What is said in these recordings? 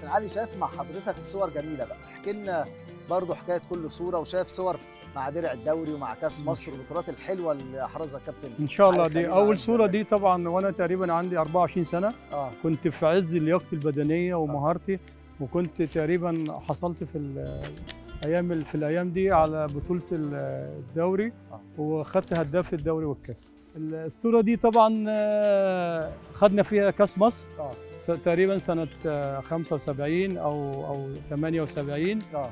كابتن علي شايف مع حضرتك صور جميله بقى احكي لنا برضه حكايه كل صوره وشايف صور مع درع الدوري ومع كاس مصر والبطولات الحلوه اللي احرزها كابتن ان شاء الله علي دي خليل مع اول صوره الزمالك. دي طبعا وانا تقريبا عندي 24 سنه اه كنت في عز لياقتي البدنيه ومهارتي وكنت تقريبا حصلت في ال- الايام ال- في الايام دي على بطوله ال- الدوري آه. وخدت هداف الدوري والكاس الصوره دي طبعا آه، خدنا فيها كاس مصر اه س- تقريبا سنه آه، 75 او او 78 اه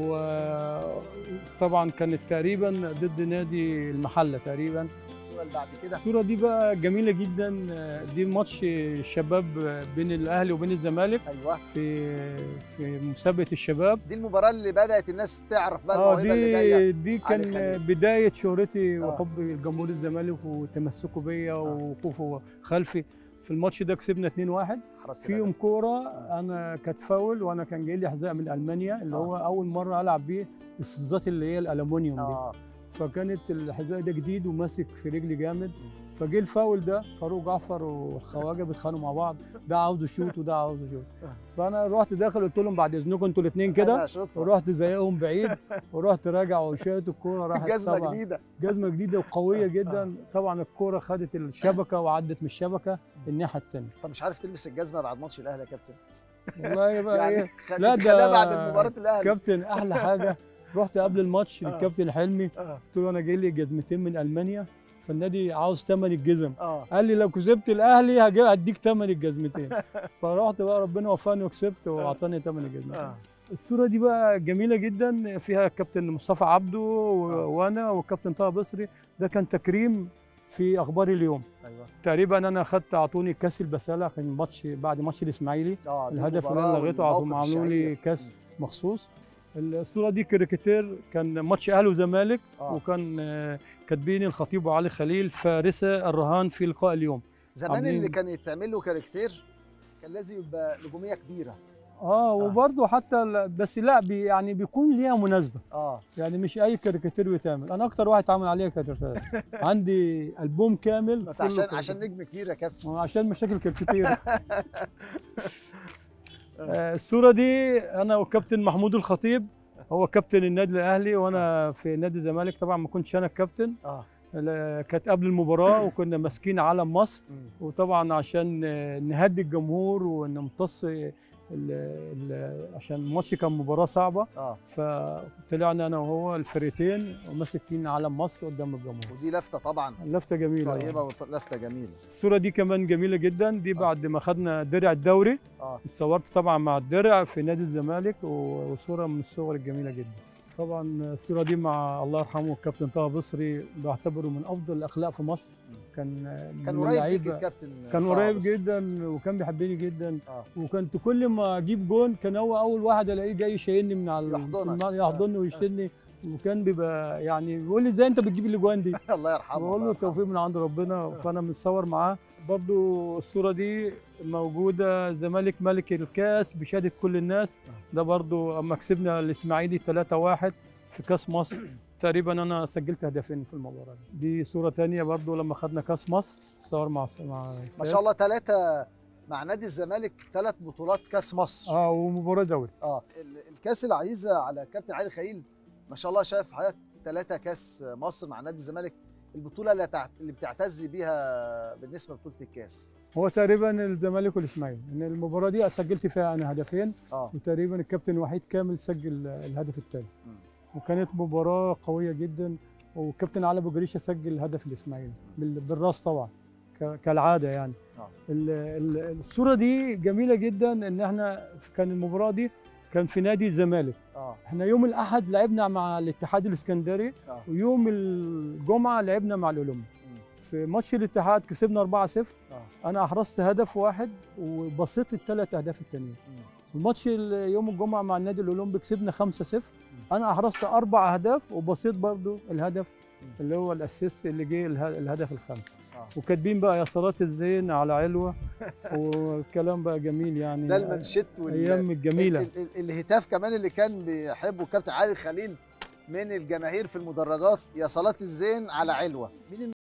وطبعا كانت تقريبا ضد نادي المحله تقريبا الصوره اللي بعد كده الصوره دي بقى جميله جدا دي ماتش الشباب بين الاهلي وبين الزمالك ايوه في في مسابقه الشباب دي المباراه اللي بدات الناس تعرف بقى اه الموهبه اللي جايه دي دي علي كان خليل. بدايه شهرتي آه. وحب الجمهور الزمالك وتمسكه بيا ووقوفه خلفي في الماتش ده كسبنا 2-1 حرست فيهم كوره انا كانت فاول وانا كان جاي لي حذاء من المانيا اللي آه. هو اول مره العب بيه الصزات اللي هي الالومنيوم دي اه فكانت الحذاء ده جديد وماسك في رجلي جامد فجه الفاول ده فاروق جعفر والخواجه بيتخانقوا مع بعض ده عاوز يشوط وده عاوز يشوط فانا رحت داخل قلت لهم بعد اذنكم انتوا الاثنين كده أنا شاطر. ورحت زيهم بعيد ورحت راجع وشايت الكوره راحت جزمه طبعا جديده جزمه جديده وقويه جدا طبعا الكوره خدت الشبكه وعدت من الشبكه الناحيه الثانيه طب مش عارف تلبس الجزمه بعد ماتش الاهلي يا كابتن والله يبقى يعني ايه خل... لا خليها ده بعد مباراه الاهلي كابتن احلى حاجه رحت قبل الماتش آه. للكابتن حلمي اه قلت له انا جاي لي جزمتين من المانيا فالنادي عاوز ثمن الجزم اه قال لي لو كسبت الاهلي هجي هديك ثمن الجزمتين فرحت بقى ربنا وفاني وكسبت واعطاني ثمن الجزمتين اه الصوره دي بقى جميله جدا فيها الكابتن مصطفى عبده و- آه. وانا والكابتن طه بصري ده كان تكريم في اخبار اليوم ايوه تقريبا انا خدت اعطوني كاس البساله كان ماتش بعد ماتش الاسماعيلي اه دي الهدف اللي المباراة انا لغيته عطوا والموقف عملوا لي الشهير. كاس مخصوص الصوره دي كاريكاتير كان ماتش اهلي وزمالك آه. وكان آه، كاتبين الخطيب وعلي خليل فارسه الرهان في لقاء اليوم زمان عاملين- اللي كان يتعمل له كاركتير كان لازم يبقى نجوميه كبيره اه وبرضه حتى ال- بس لا بي يعني بيكون ليها مناسبه اه يعني مش اي كاريكاتير بيتعمل انا اكتر واحد اتعمل عليه كاريكاتير عندي البوم كامل ما انت كله عشان كاريكاتير. عشان نجم كبير يا كابتن آه، عشان مشاكل كاريكاتير آه، الصوره دي انا والكابتن محمود الخطيب هو كابتن النادي الاهلي وانا في نادي الزمالك طبعا ما كنتش انا الكابتن اه لا، كانت قبل المباراه وكنا ماسكين علم مصر مم. وطبعا عشان آه، نهدي الجمهور ونمتص ال- ال- عشان الماتش كان مباراه صعبه اه فطلعنا انا وهو الفريقين وماسكين علم مصر قدام الجمهور ودي لفته طبعا لفته جميله طيبه ولفته جميله الصوره دي كمان جميله جدا دي بعد ما خدنا درع الدوري اه اتصورت طبعا مع الدرع في نادي الزمالك و- وصوره من الصور الجميله جدا طبعا الصوره دي مع الله يرحمه الكابتن طه بصري بعتبره من افضل الاخلاق في مصر كان كان من قريب ليك اللعيبة- الكابتن كان طه قريب بس. جدا وكان بيحبني جدا اه وكنت كل ما اجيب جون كان هو اول واحد الاقيه جاي يشيلني من على يحضنك. في الملعب، يحضني ويشيلني وكان بيبقى يعني بيقول لي ازاي انت بتجيب الاجوان دي الله يرحمه بقول الله له يرحمه. التوفيق من عند ربنا فانا متصور معاه برضو الصوره دي موجوده زمالك ملك الكاس بشهاده كل الناس ده برضو اما كسبنا الاسماعيلي 3-1 في كاس مصر تقريبا انا سجلت هدفين في المباراه دي, دي صوره تانية برضو لما خدنا كاس مصر صور مع مع ما شاء الله ثلاثه مع نادي الزمالك ثلاث بطولات كاس مصر اه ومباراه دوري اه ال- الكاس العزيزه على كابتن علي خليل ما شاء الله شايف حضرتك ثلاثه كاس مصر مع نادي الزمالك البطوله اللي, تع... اللي بتعتز بيها بالنسبه لبطوله الكاس هو تقريبا الزمالك والاسماعيلي ان المباراه دي سجلت فيها انا هدفين اه وتقريبا الكابتن وحيد كامل سجل الهدف الثاني مم. وكانت مباراه قويه جدا والكابتن علي ابو جريشه سجل الهدف الاسماعيلي بال- بالراس طبعا ك- كالعاده يعني آه. ال- ال- الصوره دي جميله جدا ان احنا كان المباراه دي كان في نادي الزمالك اه احنا يوم الاحد لعبنا مع الاتحاد الاسكندري اه ويوم الجمعه لعبنا مع الاولمبي مم. في ماتش الاتحاد كسبنا 4-0 اه انا احرزت هدف واحد وبصيت الثلاث اهداف التانيين مم. الماتش ال- يوم الجمعه مع النادي الاولمبي كسبنا 5-0 انا احرزت اربع اهداف وبصيت برضو الهدف اللي هو الاسيست اللي جه اله- الهدف الخامس آه. وكاتبين بقى يا صلاه الزين على علوه والكلام بقى جميل يعني ده المانشيت وال... ايام الجميله ال- ال- الهتاف كمان اللي كان بيحبه الكابتن علي خليل من الجماهير في المدرجات يا صلاة الزين على علوة مين